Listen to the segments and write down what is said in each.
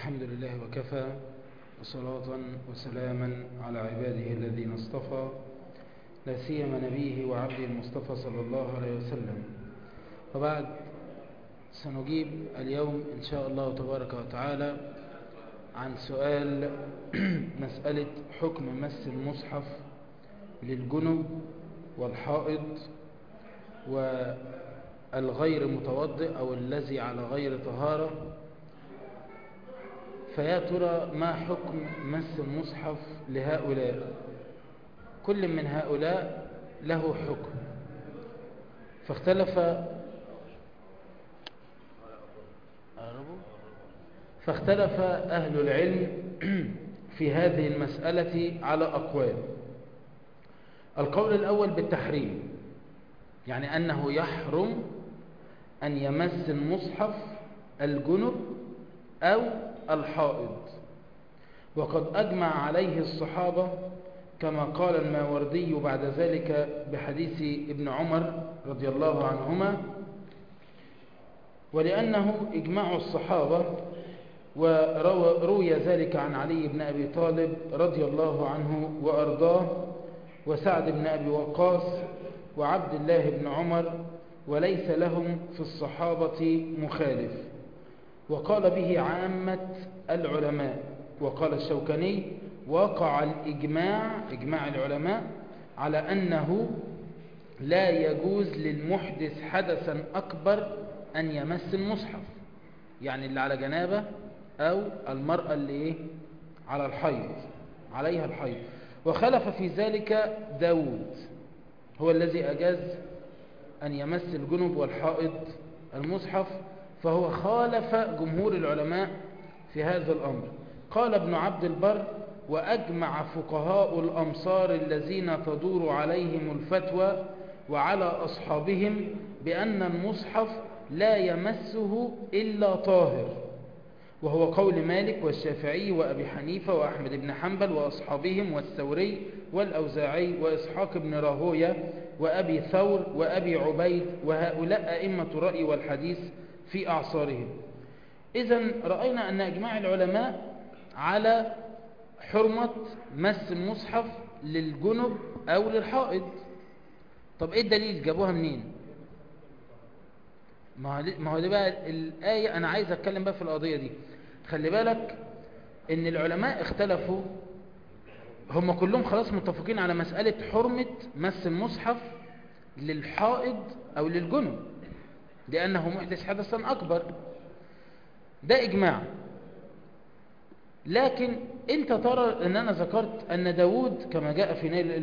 الحمد لله وكفى وصلاة وسلاما على عباده الذين اصطفى لا سيما نبيه وعبده المصطفى صلى الله عليه وسلم وبعد سنجيب اليوم إن شاء الله تبارك وتعالى عن سؤال مسألة حكم مس المصحف للجنب والحائض والغير متوضئ أو الذي على غير طهارة فيا ترى ما حكم مس المصحف لهؤلاء كل من هؤلاء له حكم فاختلف فاختلف أهل العلم في هذه المسألة على أقوال القول الأول بالتحريم يعني أنه يحرم أن يمس المصحف الجنب أو الحائض وقد أجمع عليه الصحابة كما قال الماوردي بعد ذلك بحديث ابن عمر رضي الله عنهما ولأنه إجماع الصحابة وروي ذلك عن علي بن أبي طالب رضي الله عنه وأرضاه وسعد بن أبي وقاص وعبد الله بن عمر وليس لهم في الصحابة مخالف وقال به عامة العلماء وقال الشوكاني وقع الإجماع إجماع العلماء على أنه لا يجوز للمحدث حدثا أكبر أن يمس المصحف يعني اللي على جنابه أو المرأة اللي إيه على الحيض عليها الحيض وخلف في ذلك داود هو الذي أجاز أن يمس الجنب والحائض المصحف فهو خالف جمهور العلماء في هذا الأمر قال ابن عبد البر وأجمع فقهاء الأمصار الذين تدور عليهم الفتوى وعلى أصحابهم بأن المصحف لا يمسه إلا طاهر وهو قول مالك والشافعي وأبي حنيفة وأحمد بن حنبل وأصحابهم والثوري والأوزاعي وإسحاق بن راهوية وأبي ثور وأبي عبيد وهؤلاء أئمة الرأي والحديث في أعصارهم إذا رأينا أن إجماع العلماء على حرمة مس المصحف للجنب أو للحائض طب إيه الدليل جابوها منين ما هو دي بقى الآية أنا عايز أتكلم بقى في القضية دي خلي بالك إن العلماء اختلفوا هم كلهم خلاص متفقين على مسألة حرمة مس المصحف للحائض أو للجنب لأنه محدث حدثا أكبر ده إجماع لكن انت ترى ان انا ذكرت ان داود كما جاء في نيل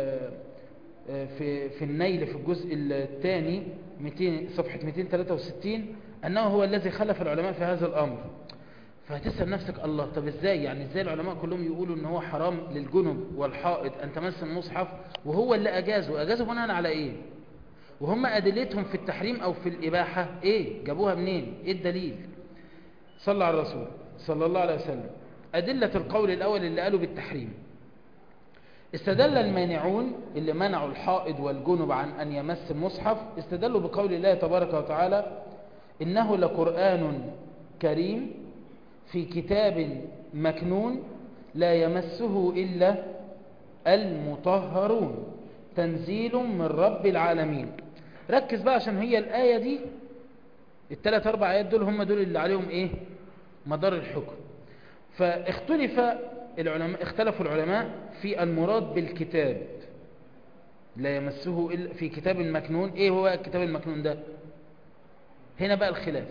في في النيل في الجزء الثاني 200 صفحة 263 انه هو الذي خلف العلماء في هذا الامر فهتسأل نفسك الله طب ازاي يعني ازاي العلماء كلهم يقولوا ان هو حرام للجنب والحائط ان تمس المصحف وهو اللي اجازه اجازه بناء على ايه وهم ادلتهم في التحريم او في الاباحة ايه جابوها منين ايه الدليل صلى على الرسول صلى الله عليه وسلم أدلة القول الأول اللي قالوا بالتحريم استدل المانعون اللي منعوا الحائض والجنب عن أن يمس المصحف استدلوا بقول الله تبارك وتعالى إنه لقرآن كريم في كتاب مكنون لا يمسه إلا المطهرون تنزيل من رب العالمين ركز بقى عشان هي الآية دي الثلاث أربع آيات دول هم دول اللي عليهم إيه مدار الحكم فاختلف العلماء اختلفوا العلماء في المراد بالكتاب لا يمسه إلا في كتاب مكنون ايه هو الكتاب المكنون ده هنا بقى الخلاف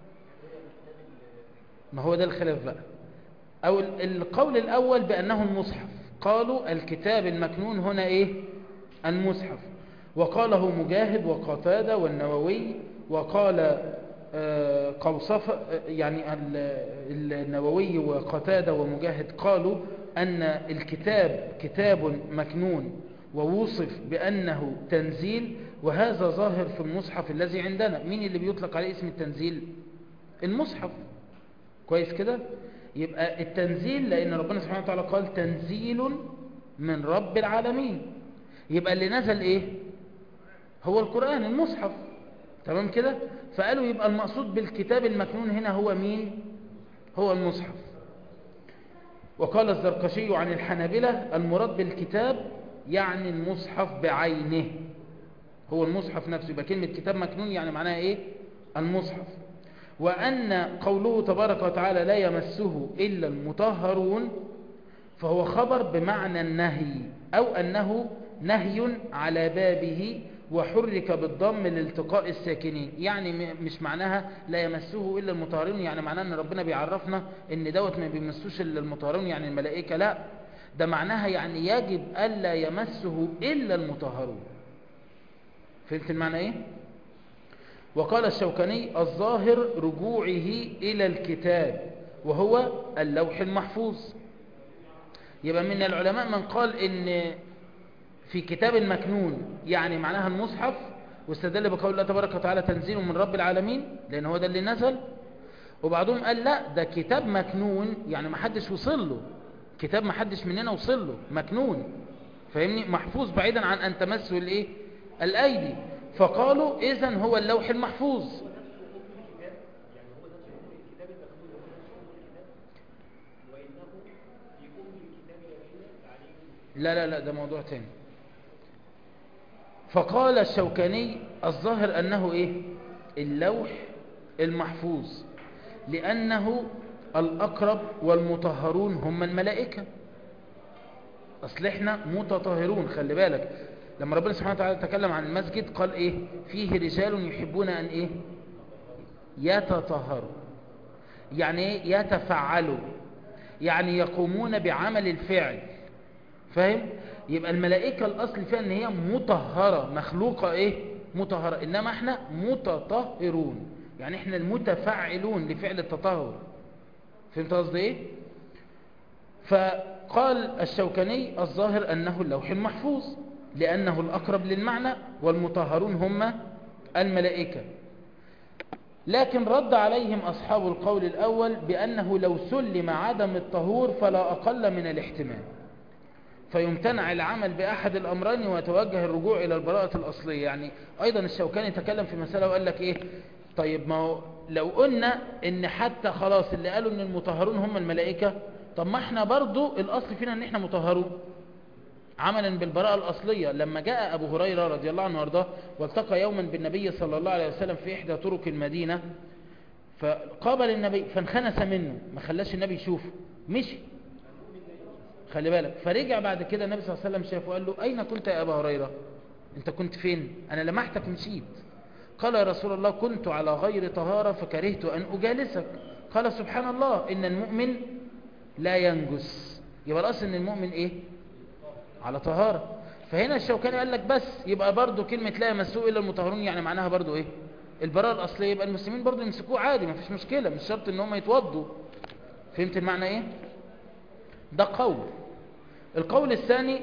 ما هو ده الخلاف بقى او القول الاول بانه المصحف قالوا الكتاب المكنون هنا ايه المصحف وقاله مجاهد وقتادة والنووي وقال قوصف يعني النووي وقتادة ومجاهد قالوا أن الكتاب كتاب مكنون ووصف بأنه تنزيل وهذا ظاهر في المصحف الذي عندنا مين اللي بيطلق عليه اسم التنزيل المصحف كويس كده يبقى التنزيل لأن ربنا سبحانه وتعالى قال تنزيل من رب العالمين يبقى اللي نزل ايه هو القرآن المصحف تمام كده فقالوا يبقى المقصود بالكتاب المكنون هنا هو مين هو المصحف وقال الزرقشي عن الحنابلة المراد بالكتاب يعني المصحف بعينه هو المصحف نفسه يبقى كلمة كتاب مكنون يعني معناها ايه المصحف وأن قوله تبارك وتعالى لا يمسه إلا المطهرون فهو خبر بمعنى النهي أو أنه نهي على بابه وحرك بالضم لالتقاء الساكنين يعني مش معناها لا يمسه إلا المطهرون يعني معناها أن ربنا بيعرفنا أن دوت ما بيمسوش إلا المطهرون يعني الملائكة لا ده معناها يعني يجب ألا يمسه إلا المطهرون فهمت المعنى إيه؟ وقال الشوكاني الظاهر رجوعه إلى الكتاب وهو اللوح المحفوظ يبقى من العلماء من قال إن في كتاب المكنون يعني معناها المصحف واستدل بقول الله تبارك وتعالى تنزيل من رب العالمين لأن هو ده اللي نزل وبعضهم قال لا ده كتاب مكنون يعني ما حدش وصل له كتاب ما حدش مننا وصل له مكنون فاهمني محفوظ بعيدا عن أن تمسه الايه الأيدي فقالوا إذن هو اللوح المحفوظ لا لا لا ده موضوع تاني فقال الشوكاني الظاهر أنه إيه اللوح المحفوظ لأنه الأقرب والمطهرون هم الملائكة أصل إحنا متطهرون خلي بالك لما ربنا سبحانه وتعالى تكلم عن المسجد قال إيه فيه رجال يحبون أن إيه يتطهروا يعني إيه يتفعلوا يعني يقومون بعمل الفعل فاهم يبقى الملائكة الأصل فيها أن هي مطهرة مخلوقة إيه مطهرة إنما إحنا متطهرون يعني إحنا المتفعلون لفعل التطهر فهمت قصدي إيه فقال الشوكاني الظاهر أنه اللوح المحفوظ لأنه الأقرب للمعنى والمطهرون هم الملائكة لكن رد عليهم أصحاب القول الأول بأنه لو سلم عدم الطهور فلا أقل من الاحتمال فيمتنع العمل بأحد الأمرين ويتوجه الرجوع إلى البراءة الأصلية يعني أيضا الشوكاني تكلم في مسألة وقال لك إيه طيب ما هو لو قلنا إن حتى خلاص اللي قالوا إن المطهرون هم الملائكة طب ما احنا برضو الأصل فينا إن احنا مطهرون عملا بالبراءة الأصلية لما جاء أبو هريرة رضي الله عنه وارضاه والتقى يوما بالنبي صلى الله عليه وسلم في إحدى طرق المدينة فقابل النبي فانخنس منه ما خلاش النبي يشوفه مشي خلي بالك فرجع بعد كده النبي صلى الله عليه وسلم شافه وقال له أين كنت يا أبا هريرة أنت كنت فين أنا لمحتك مشيت قال يا رسول الله كنت على غير طهارة فكرهت أن أجالسك قال سبحان الله إن المؤمن لا ينجس يبقى الأصل إن المؤمن إيه على طهارة فهنا الشوكاني قال لك بس يبقى برضو كلمة لا يمسوه إلا المطهرون يعني معناها برضو إيه البراءة الأصلية يبقى المسلمين برضو يمسكوه عادي ما فيش مشكلة مش شرط إن هم يتوضوا فهمت المعنى إيه ده قول القول الثاني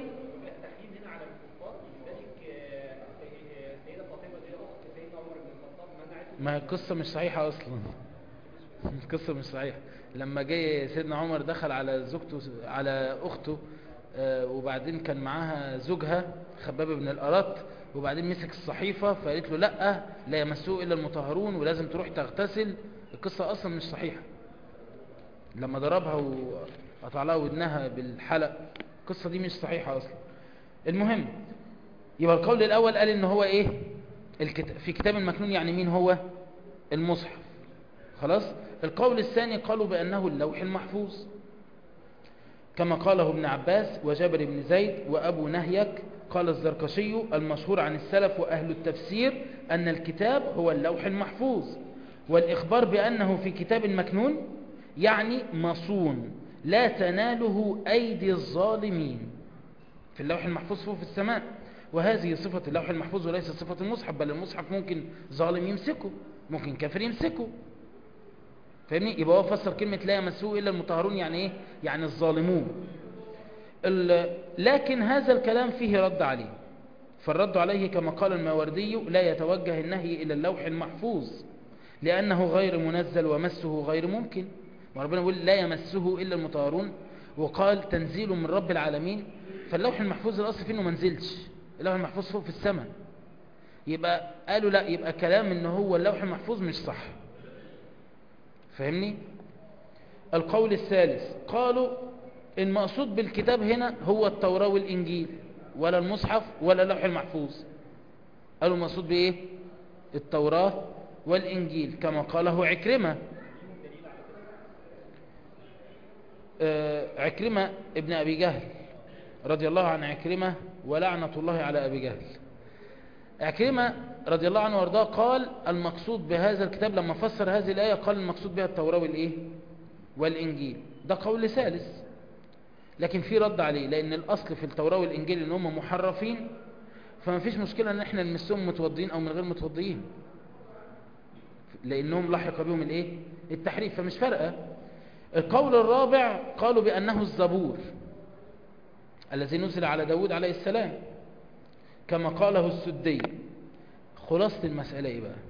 ما القصة مش صحيحة أصلا القصة مش صحيحة لما جه سيدنا عمر دخل على زوجته على أخته وبعدين كان معاها زوجها خباب بن الأرط وبعدين مسك الصحيفة فقالت له لا لا يمسوه إلا المطهرون ولازم تروح تغتسل القصة أصلا مش صحيحة لما ضربها وقطع لها ودنها بالحلق القصة دي مش صحيحة أصلا المهم يبقى القول الأول قال إن هو إيه الكتاب في كتاب المكنون يعني مين هو المصحف خلاص القول الثاني قالوا بأنه اللوح المحفوظ كما قاله ابن عباس وجابر بن زيد وأبو نهيك قال الزركشي المشهور عن السلف وأهل التفسير أن الكتاب هو اللوح المحفوظ والإخبار بأنه في كتاب مكنون يعني مصون لا تناله أيدي الظالمين في اللوح المحفوظ فوق في السماء وهذه صفة اللوح المحفوظ وليس صفة المصحف بل المصحف ممكن ظالم يمسكه ممكن كافر يمسكه فاهمني يبقى هو فسر كلمة لا يمسوه إلا المطهرون يعني إيه يعني الظالمون لكن هذا الكلام فيه رد عليه فالرد عليه كما قال الماوردي لا يتوجه النهي إلى اللوح المحفوظ لأنه غير منزل ومسه غير ممكن وربنا يقول لا يمسه إلا المطهرون وقال تنزيل من رب العالمين فاللوح المحفوظ الأصل فيه انه منزلش اللوح المحفوظ فوق في السماء يبقى قالوا لا يبقى كلام ان هو اللوح المحفوظ مش صح فاهمني القول الثالث قالوا المقصود بالكتاب هنا هو التوراة والإنجيل ولا المصحف ولا اللوح المحفوظ قالوا المقصود بإيه التوراة والإنجيل كما قاله عكرمة آه، عكرمة ابن أبي جهل رضي الله عن عكرمة ولعنة الله على أبي جهل عكرمة رضي الله عنه وارضاه قال المقصود بهذا الكتاب لما فسر هذه الآية قال المقصود بها التوراة والإيه والإنجيل ده قول ثالث لكن في رد عليه لأن الأصل في التوراة والإنجيل إن هم محرفين فما فيش مشكلة إن إحنا نمسهم متوضين أو من غير متوضيين لأنهم لحق بهم الإيه التحريف فمش فارقة القول الرابع قالوا بأنه الزبور الذي نزل على داود عليه السلام كما قاله السدي خلاصة المسألة إيه بقى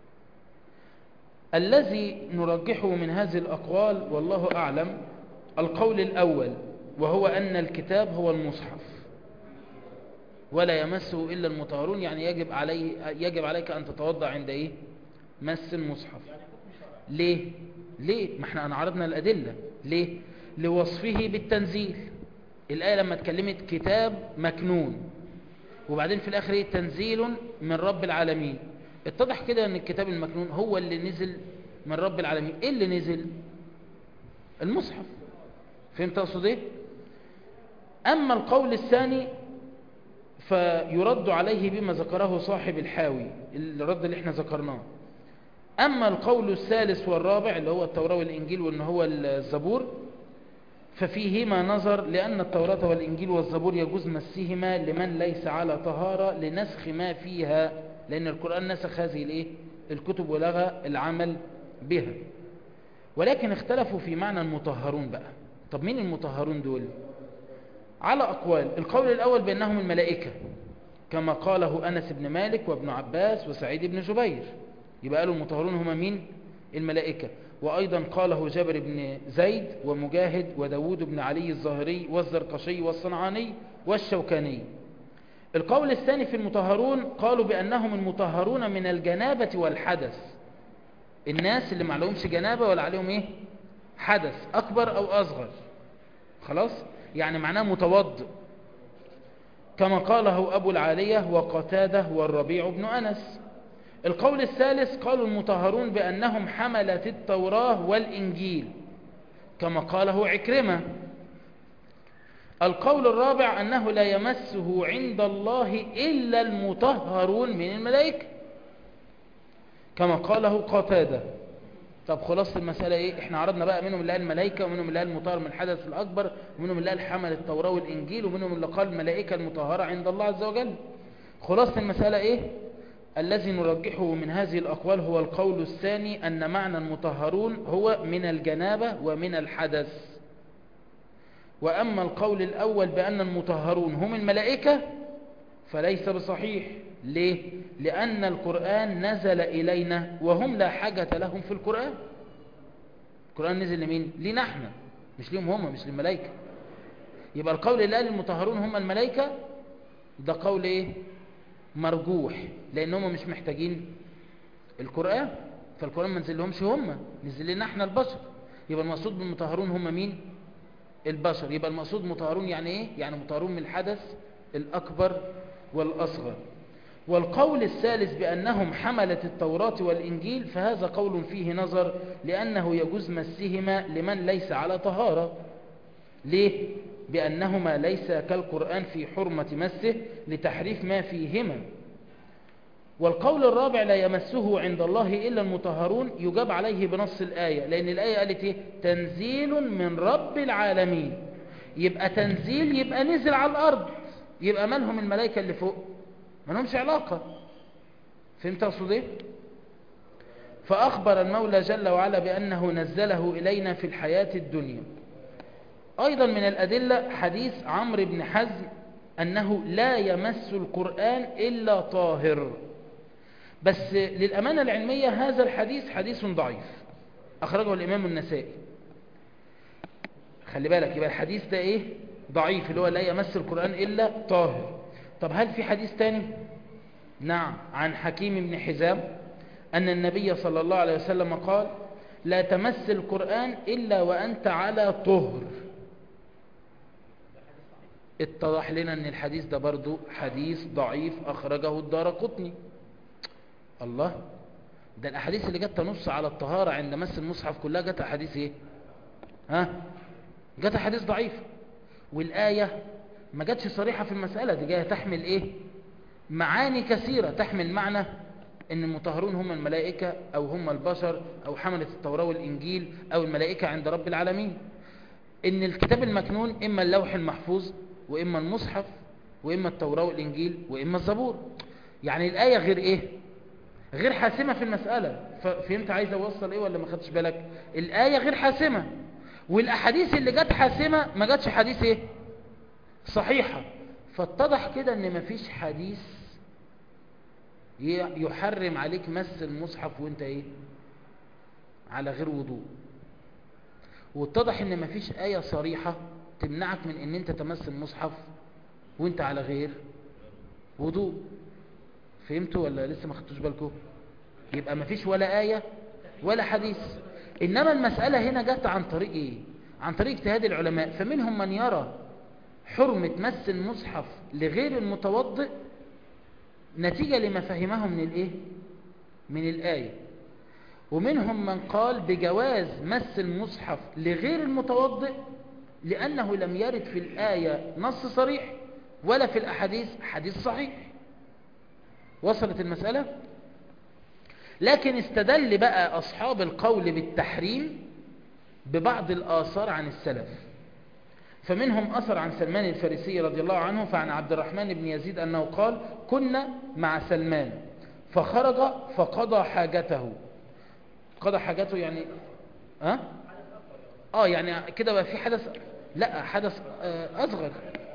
الذي نرجحه من هذه الأقوال والله أعلم القول الأول وهو أن الكتاب هو المصحف ولا يمسه إلا المطهرون يعني يجب, عليه يجب عليك أن تتوضع عند إيه مس المصحف ليه ليه ما احنا أنعرضنا الأدلة ليه لوصفه بالتنزيل الآية لما اتكلمت كتاب مكنون وبعدين في الآخر ايه تنزيل من رب العالمين اتضح كده ان الكتاب المكنون هو اللي نزل من رب العالمين ايه اللي نزل المصحف فهمت اقصد ايه اما القول الثاني فيرد عليه بما ذكره صاحب الحاوي الرد اللي احنا ذكرناه اما القول الثالث والرابع اللي هو التوراة والانجيل وان هو الزبور ففيهما نظر لأن التوراة والإنجيل والزبور يجوز مسهما لمن ليس على طهارة لنسخ ما فيها لأن القرآن نسخ هذه الإيه؟ الكتب ولغى العمل بها ولكن اختلفوا في معنى المطهرون بقى طب مين المطهرون دول على أقوال القول الأول بأنهم الملائكة كما قاله أنس بن مالك وابن عباس وسعيد بن جبير يبقى قالوا المطهرون هم مين الملائكة وأيضا قاله جابر بن زيد ومجاهد وداود بن علي الظاهري والزرقشي والصنعاني والشوكاني القول الثاني في المطهرون قالوا بأنهم المطهرون من الجنابة والحدث الناس اللي ما عليهمش جنابة ولا عليهم ايه حدث أكبر أو أصغر خلاص يعني معناه متوضئ كما قاله أبو العالية وقتاده والربيع بن أنس القول الثالث قالوا المطهرون بأنهم حملة التوراة والإنجيل كما قاله عكرمة القول الرابع أنه لا يمسه عند الله إلا المطهرون من الملائكة كما قاله قتادة طب خلاص المسألة ايه احنا عرضنا بقى منهم اللي قال الملائكة ومنهم اللي قال المطهر من الحدث الأكبر ومنهم اللي قال حمل التوراة والإنجيل ومنهم اللي قال الملائكة المطهرة عند الله عز وجل خلاص المسألة ايه الذي نرجحه من هذه الأقوال هو القول الثاني أن معنى المطهرون هو من الجنابة ومن الحدث وأما القول الأول بأن المطهرون هم الملائكة فليس بصحيح ليه؟ لأن القرآن نزل إلينا وهم لا حاجة لهم في القرآن القرآن نزل لمين؟ لنا احنا مش لهم هم مش للملائكة يبقى القول اللي قال المطهرون هم الملائكة ده قول ايه؟ مرجوح لأنهم مش محتاجين القرآن فالقرآن ما نزل لهمش هم نزل لنا احنا البشر يبقى المقصود بالمطهرون هم مين البشر يبقى المقصود مطهرون يعني ايه يعني مطهرون من الحدث الأكبر والأصغر والقول الثالث بأنهم حملة التوراة والإنجيل فهذا قول فيه نظر لأنه يجوز مسهما لمن ليس على طهارة ليه؟ بأنهما ليس كالقرآن في حرمة مسه لتحريف ما فيهما والقول الرابع لا يمسه عند الله إلا المطهرون يجاب عليه بنص الآية لأن الآية قالت إيه؟ تنزيل من رب العالمين يبقى تنزيل يبقى نزل على الأرض يبقى مالهم الملائكة اللي فوق ما لهمش علاقة فهمت أقصد إيه؟ فأخبر المولى جل وعلا بأنه نزله إلينا في الحياة الدنيا أيضا من الأدلة حديث عمرو بن حزم أنه لا يمس القرآن إلا طاهر بس للأمانة العلمية هذا الحديث حديث ضعيف أخرجه الإمام النسائي خلي بالك يبقى الحديث ده إيه ضعيف اللي هو لا يمس القرآن إلا طاهر طب هل في حديث تاني نعم عن حكيم بن حزام أن النبي صلى الله عليه وسلم قال لا تمس القرآن إلا وأنت على طهر اتضح لنا ان الحديث ده برضو حديث ضعيف اخرجه الدار قطني الله ده الاحاديث اللي جت تنص على الطهارة عند مس المصحف كلها جت احاديث ايه ها جت احاديث ضعيفة والآية ما جاتش صريحة في المسألة دي جاية تحمل ايه معاني كثيرة تحمل معنى ان المطهرون هم الملائكة او هم البشر او حملة التوراة والانجيل او الملائكة عند رب العالمين ان الكتاب المكنون اما اللوح المحفوظ واما المصحف واما التوراة والانجيل واما الزبور يعني الآية غير ايه غير حاسمة في المسألة فهمت عايز اوصل ايه ولا ما خدتش بالك الآية غير حاسمة والاحاديث اللي جت حاسمة ما جاتش حديث ايه صحيحة فاتضح كده ان مفيش حديث يحرم عليك مس المصحف وانت ايه على غير وضوء واتضح ان مفيش آية صريحة تمنعك من ان انت تمس المصحف وانت على غير وضوء فهمتوا ولا لسه ما خدتوش بالكم يبقى مفيش ولا آية ولا حديث انما المسألة هنا جت عن طريق ايه عن طريق اجتهاد العلماء فمنهم من يرى حرمة مس المصحف لغير المتوضئ نتيجة لما فهمه من الايه من الآية ومنهم من قال بجواز مس المصحف لغير المتوضئ لأنه لم يرد في الآية نص صريح ولا في الأحاديث حديث صحيح وصلت المسألة لكن استدل بقى أصحاب القول بالتحريم ببعض الآثار عن السلف فمنهم أثر عن سلمان الفارسي رضي الله عنه فعن عبد الرحمن بن يزيد أنه قال كنا مع سلمان فخرج فقضى حاجته قضى حاجته يعني أه؟ آه يعني كده بقى في حدث لا حدث آه أصغر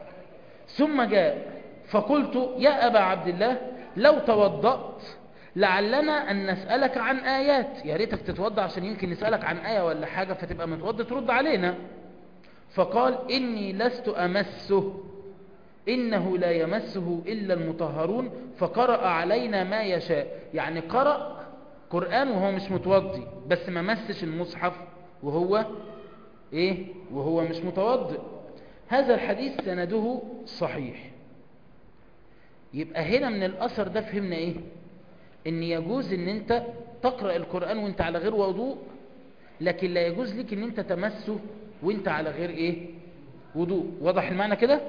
ثم جاء فقلت يا أبا عبد الله لو توضأت لعلنا أن نسألك عن آيات يا ريتك تتوضأ عشان يمكن نسألك عن آية ولا حاجة فتبقى متوضأ ترد علينا فقال إني لست أمسه إنه لا يمسه إلا المطهرون فقرأ علينا ما يشاء يعني قرأ قرآن وهو مش متوضي بس ما مسش المصحف وهو إيه وهو مش متوضئ هذا الحديث سنده صحيح يبقى هنا من الأثر ده فهمنا إيه إن يجوز إن أنت تقرأ القرآن وأنت على غير وضوء لكن لا يجوز لك إن أنت تمسه وانت على غير ايه وضوء واضح المعنى كده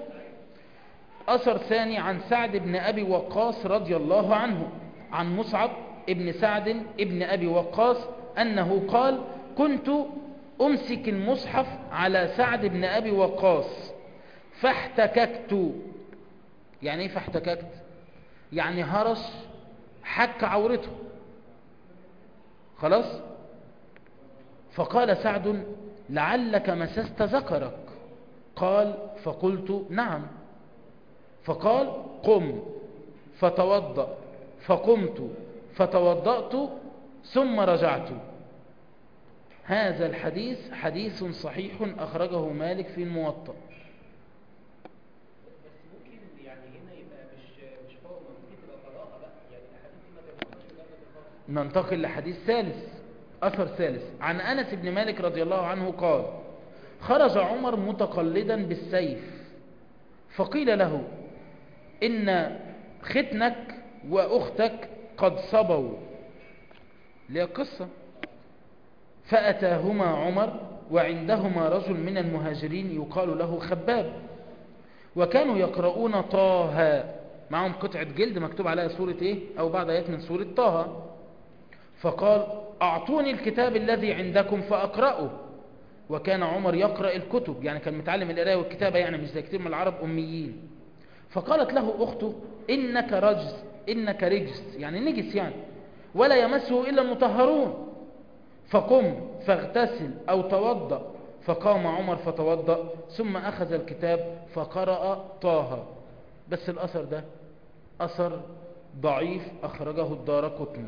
اثر ثاني عن سعد بن ابي وقاص رضي الله عنه عن مصعب ابن سعد ابن ابي وقاص انه قال كنت امسك المصحف على سعد بن ابي وقاص فاحتككت يعني ايه فاحتككت يعني هرش حك عورته خلاص فقال سعد لعلك مسست ذكرك قال فقلت نعم فقال قم فتوضأ فقمت فتوضأت ثم رجعت هذا الحديث حديث صحيح أخرجه مالك في الموطأ ننتقل لحديث ثالث أثر ثالث عن أنس بن مالك رضي الله عنه قال خرج عمر متقلدا بالسيف فقيل له إن ختنك وأختك قد صبوا ليه قصة فأتاهما عمر وعندهما رجل من المهاجرين يقال له خباب وكانوا يقرؤون طه معهم قطعة جلد مكتوب عليها سورة ايه او بعض ايات من سورة طه فقال أعطوني الكتاب الذي عندكم فأقرأه وكان عمر يقرأ الكتب يعني كان متعلم القراءة والكتابة يعني مش زي كتير من العرب أميين فقالت له أخته إنك رجز إنك رجز يعني نجس يعني ولا يمسه إلا المطهرون فقم فاغتسل أو توضأ فقام عمر فتوضأ ثم أخذ الكتاب فقرأ طه بس الأثر ده أثر ضعيف أخرجه الدار قطني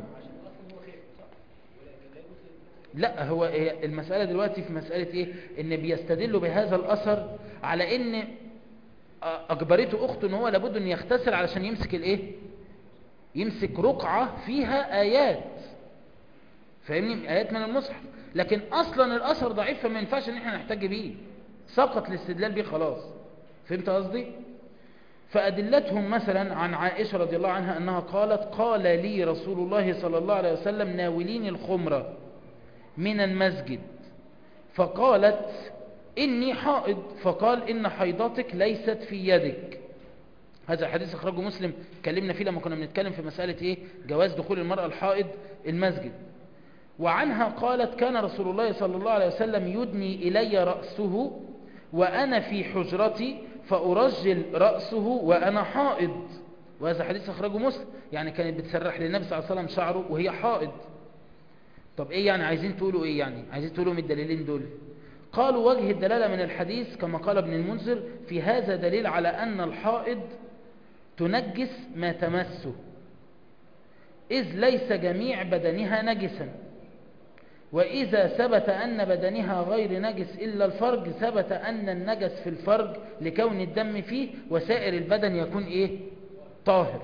لا هو المسألة دلوقتي في مسألة ايه ان بيستدلوا بهذا الاثر على ان اجبرته اخته ان هو لابد ان يغتسل علشان يمسك الايه يمسك رقعة فيها ايات فاهمني ايات من المصحف لكن اصلا الاثر ضعيف فما ينفعش ان احنا نحتاج بيه سقط الاستدلال بيه خلاص فهمت قصدي فأدلتهم مثلا عن عائشة رضي الله عنها أنها قالت قال لي رسول الله صلى الله عليه وسلم ناوليني الخمرة من المسجد فقالت إني حائض فقال إن حيضتك ليست في يدك هذا الحديث أخرجه مسلم كلمنا فيه لما كنا بنتكلم في مسألة إيه جواز دخول المرأة الحائض المسجد وعنها قالت كان رسول الله صلى الله عليه وسلم يدني إلي رأسه وأنا في حجرتي فأرجل رأسه وأنا حائض وهذا حديث أخرجه مسلم يعني كانت بتسرح للنبي صلى الله عليه وسلم شعره وهي حائض طب إيه يعني عايزين تقولوا إيه يعني عايزين تقولوا من الدليلين دول قالوا وجه الدلالة من الحديث كما قال ابن المنذر في هذا دليل على أن الحائض تنجس ما تمسه إذ ليس جميع بدنها نجسا وإذا ثبت أن بدنها غير نجس إلا الفرج ثبت أن النجس في الفرج لكون الدم فيه وسائر البدن يكون إيه طاهر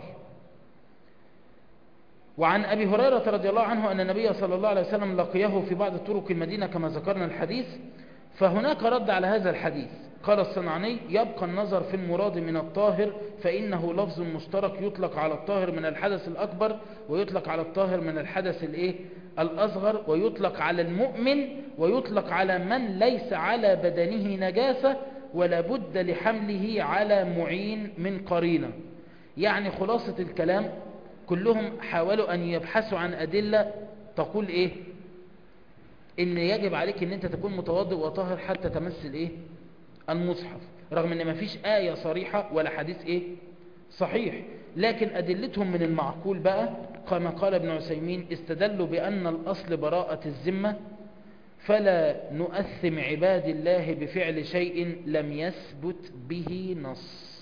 وعن أبي هريرة رضي الله عنه أن النبي صلى الله عليه وسلم لقيه في بعض طرق المدينة كما ذكرنا الحديث فهناك رد على هذا الحديث قال الصنعاني يبقى النظر في المراد من الطاهر فإنه لفظ مشترك يطلق على الطاهر من الحدث الأكبر ويطلق على الطاهر من الحدث الإيه؟ الأصغر ويطلق على المؤمن ويطلق على من ليس على بدنه نجاسة ولا بد لحمله على معين من قرينة يعني خلاصة الكلام كلهم حاولوا أن يبحثوا عن أدلة تقول إيه إن يجب عليك أن أنت تكون متوضئ وطاهر حتى تمس الإيه المصحف رغم أن مفيش آية صريحة ولا حديث إيه صحيح لكن أدلتهم من المعقول بقى كما قال ابن عثيمين استدلوا بأن الأصل براءة الذمة فلا نؤثم عباد الله بفعل شيء لم يثبت به نص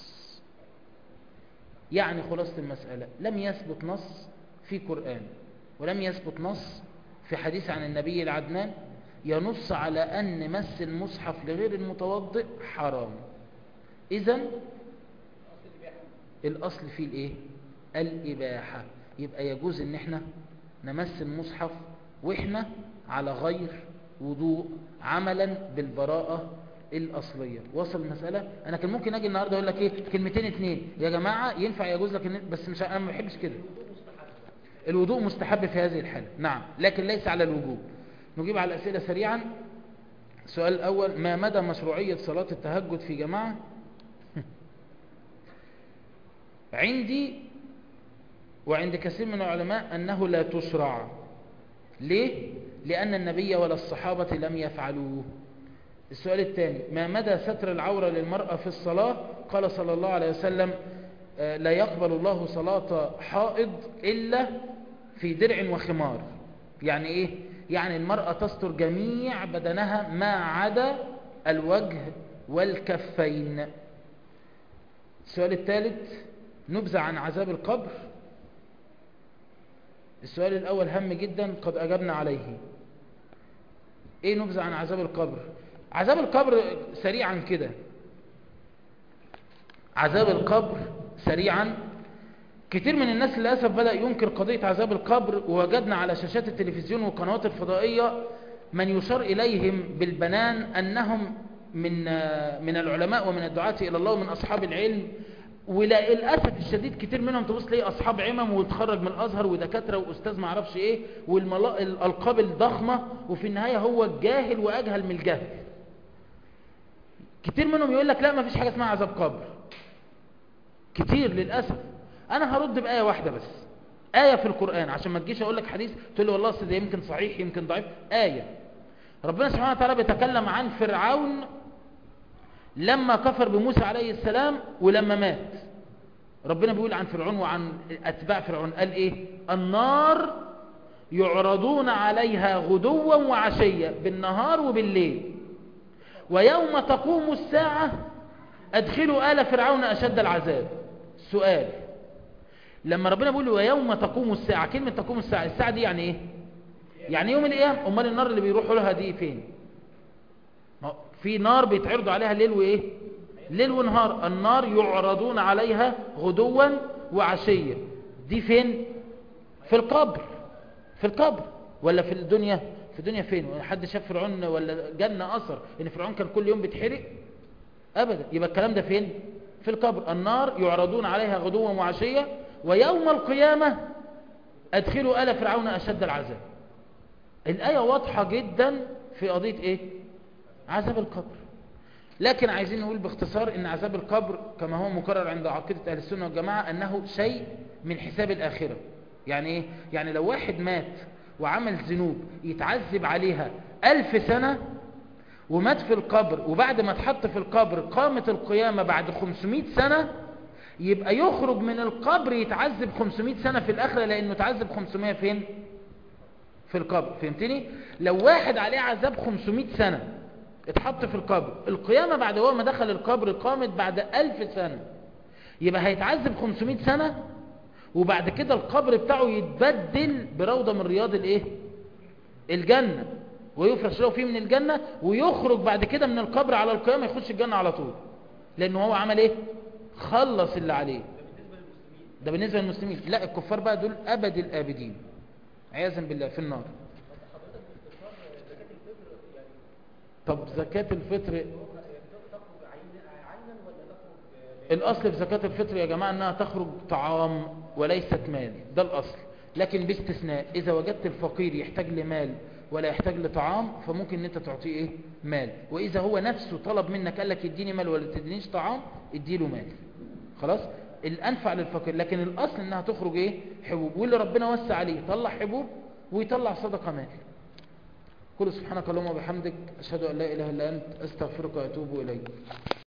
يعني خلاصة المسألة لم يثبت نص في قرآن ولم يثبت نص في حديث عن النبي العدنان ينص على أن مس المصحف لغير المتوضئ حرام إذن الأصل فيه الإيه؟ الإباحة يبقى يجوز ان احنا نمس المصحف واحنا على غير وضوء عملا بالبراءة الأصلية وصل المسألة أنا كان ممكن أجي النهاردة أقول لك إيه كلمتين اتنين يا جماعة ينفع يجوز لك إن... بس مش أنا ما بحبش كده الوضوء مستحب في هذه الحالة نعم لكن ليس على الوجوب نجيب على الأسئلة سريعا السؤال الأول ما مدى مشروعية صلاة التهجد في جماعة عندي وعند كثير من العلماء أنه لا تشرع ليه؟ لأن النبي ولا الصحابة لم يفعلوه السؤال الثاني ما مدى ستر العورة للمرأة في الصلاة قال صلى الله عليه وسلم لا يقبل الله صلاة حائض إلا في درع وخمار يعني إيه؟ يعني المرأة تستر جميع بدنها ما عدا الوجه والكفين السؤال الثالث نبذة عن عذاب القبر السؤال الأول هم جدا قد أجبنا عليه إيه نبذة عن عذاب القبر عذاب القبر سريعا كده عذاب القبر سريعا كتير من الناس للأسف بدأ ينكر قضية عذاب القبر ووجدنا على شاشات التلفزيون والقنوات الفضائية من يشار إليهم بالبنان أنهم من من العلماء ومن الدعاة إلى الله ومن أصحاب العلم وللأسف الشديد كتير منهم تبص ليه أصحاب عمم ويتخرج من الأزهر ودكاترة وأستاذ ما عرفش إيه والألقاب الضخمة وفي النهاية هو الجاهل وأجهل من الجهل كتير منهم يقول لك لا ما فيش حاجة اسمها عذاب قبر كتير للأسف أنا هرد بآية واحدة بس آية في القرآن عشان ما تجيش أقول لك حديث تقول لي والله ده يمكن صحيح يمكن ضعيف آية ربنا سبحانه وتعالى بيتكلم عن فرعون لما كفر بموسى عليه السلام ولما مات ربنا بيقول عن فرعون وعن أتباع فرعون قال إيه النار يعرضون عليها غدوا وعشية بالنهار وبالليل ويوم تقوم الساعة أدخلوا آل فرعون أشد العذاب سؤال لما ربنا بيقول ويوم تقوم الساعة كلمة تقوم الساعة الساعة دي يعني إيه يعني يوم القيامة أمال النار اللي بيروحوا لها دي فين في نار بيتعرضوا عليها ليل وإيه ليل ونهار النار يعرضون عليها غدوا وعشية دي فين في القبر في القبر ولا في الدنيا في الدنيا فين حد شاف فرعون ولا جنة أثر إن فرعون كان كل يوم بيتحرق أبدا يبقى الكلام ده فين في القبر النار يعرضون عليها غدوا وعشية ويوم القيامة أدخلوا آل فرعون أشد العذاب الآية واضحة جدا في قضية إيه عذاب القبر لكن عايزين نقول باختصار ان عذاب القبر كما هو مكرر عند عقيدة اهل السنة والجماعة انه شيء من حساب الاخرة يعني ايه يعني لو واحد مات وعمل ذنوب يتعذب عليها الف سنة ومات في القبر وبعد ما اتحط في القبر قامت القيامة بعد 500 سنة يبقى يخرج من القبر يتعذب 500 سنة في الاخرة لانه تعذب 500 فين في القبر فهمتني لو واحد عليه عذاب 500 سنة اتحط في القبر القيامة بعد هو ما دخل القبر قامت بعد ألف سنة يبقى هيتعذب 500 سنة وبعد كده القبر بتاعه يتبدل بروضة من رياض الايه الجنة ويفرش له فيه من الجنة ويخرج بعد كده من القبر على القيامة يخش الجنة على طول لانه هو عمل ايه خلص اللي عليه ده بالنسبة للمسلمين لا الكفار بقى دول أبد الآبدين عياذا بالله في النار طب زكاة الفطر الأصل في زكاة الفطر يا جماعة أنها تخرج طعام وليست مال ده الأصل لكن باستثناء إذا وجدت الفقير يحتاج لمال ولا يحتاج لطعام فممكن ان انت تعطيه ايه مال واذا هو نفسه طلب منك قال لك اديني مال ولا تدينيش طعام اديله مال خلاص الانفع للفقير لكن الاصل انها تخرج ايه حبوب واللي ربنا وسع عليه يطلع حبوب ويطلع صدقه مال كل سبحانك اللهم وبحمدك اشهد ان لا اله الا انت استغفرك واتوب اليك